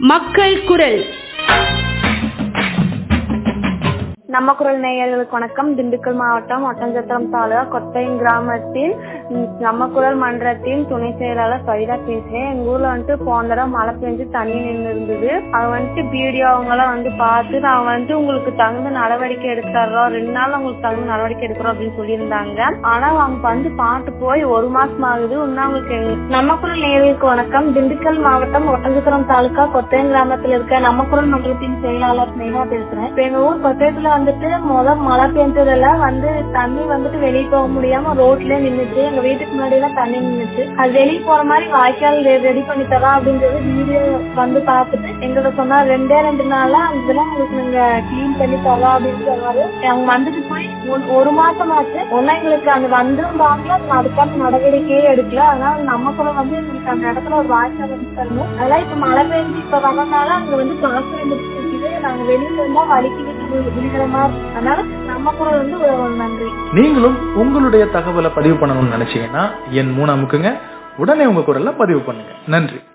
மக்கள் குரல் நம்ம குரல் நேயர்களுக்கு வணக்கம் திண்டுக்கல் மாவட்டம் ஒட்டஞ்சத்திரம் தாலுகா கொத்தையம் கிராமத்தில் ம், நம்ம குரல் மன்றத்தின் துணை செயலாளர் கவிதா பேசுறேன் எங்க ஊர்ல வந்துட்டு போன தடவை மழை பெஞ்சு தண்ணி நின்று இருந்தது அது வந்துட்டு பிடிஓ அவங்களாம் வந்து பார்த்து நான் வந்து உங்களுக்கு தகுந்த நடவடிக்கை எடுத்துறோம் ரெண்டு நாள் உங்களுக்கு தகுந்த நடவடிக்கை எடுக்கிறோம் அப்படின்னு சொல்லியிருந்தாங்க ஆனா அவங்க வந்து பார்த்து போய் ஒரு மாசம் ஆகுது இன்னும் அவங்களுக்கு எங்க- நம்ம குரல் நேயர்களுக்கு வணக்கம் திண்டுக்கல் மாவட்டம் ஒட்டஞ்சத்திரம் தாலுகா கொத்தையம் கிராமத்தில் இருக்க நம்ம குரல் மன்றத்தின் செயலாளர் ஸ்னேகா பேசுறேன் இப்ப எங்க ஊர் கொத்தையத்துல வந்துட்டு முத மழை பெஞ்சதெல்லாம் வந்து தண்ணி வந்துட்டு வெளியே போக முடியாம ரோட்ல நின்னுச்சு எங்க வீட்டுக்கு முன்னாடி எல்லாம் தண்ணி நின்னுச்சு அது வெளியே போற மாதிரி வாய்க்கால் ரெடி பண்ணி தரோம் அப்படின்றது வீடியோ வந்து பார்த்துட்டு எங்கிட்ட சொன்னா ரெண்டே ரெண்டு நாளா இதெல்லாம் உங்களுக்கு நீங்க கிளீன் பண்ணி தரோம் அப்படின்னு சொன்னாரு அவங்க வந்துட்டு போய் ஒரு- ஒரு மாசம் ஆச்சு ஒன்னும் எங்களுக்கு அந்த வந்தும் பாக்கல அதுக்கான நடவடிக்கையே எடுக்கல அதனால நம்ம கூட வந்து எங்களுக்கு அந்த இடத்துல ஒரு வாய்க்கால் வந்து தரணும் அதெல்லாம் இப்ப மழை பெஞ்சு இப்ப வரனால அங்க வந்து காசு இருக்குது நாங்க வெளியில இருந்தா வலிக்கு விட்டு விழுகிற மாதிரி அதனால நம்ம கூட வந்து ஒரு ஒரு நன்றி நீங்களும் உங்களுடைய தகவலை பதிவு பண்ணணும்னு நினைச்சீங்கன்னா என் மூணு அமுக்குங்க உடனே உங்க குரல்ல பதிவு பண்ணுங்க நன்றி